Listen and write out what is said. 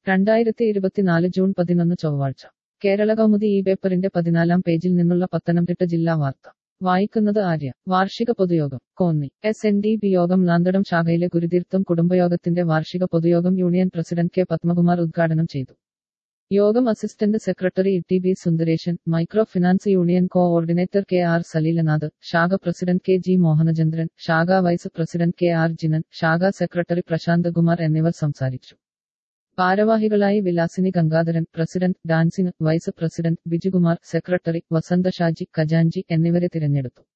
രണ്ടായിരത്തി ഇരുപത്തിനാല് ജൂൺ പതിനൊന്ന് ചൊവ്വാഴ്ച കേരള കൗമുദി ഈ പേപ്പറിന്റെ പതിനാലാം പേജിൽ നിന്നുള്ള പത്തനംതിട്ട ജില്ലാ വാർത്ത വായിക്കുന്നത് ആര്യ വാർഷിക പൊതുയോഗം Konni S N D P യോഗം നാന്തടം ശാഖയിലെ ഗുരുതീർത്ഥം കുടുംബയോഗത്തിന്റെ വാർഷിക പൊതുയോഗം യൂണിയൻ പ്രസിഡന്റ് കെ പത്മകുമാർ ഉദ്ഘാടനം ചെയ്തു യോഗം assistant secretary T B Sundaresan micro finance union coordinator K R Saleelanath ശാഖ പ്രസിഡന്റ് കെ ജി മോഹനചന്ദ്രൻ ശാഖ vice president K R Jinan ശാഖ സെക്രട്ടറി പ്രശാന്ത് കുമാർ എന്നിവർ സംസാരിച്ചു ഭാരവാഹികളായി Vilasini Gangadharan president dancing vice president Bijukumar secretary Vasantha Shaji ഖജാൻജി എന്നിവരെ തിരഞ്ഞെടുത്തു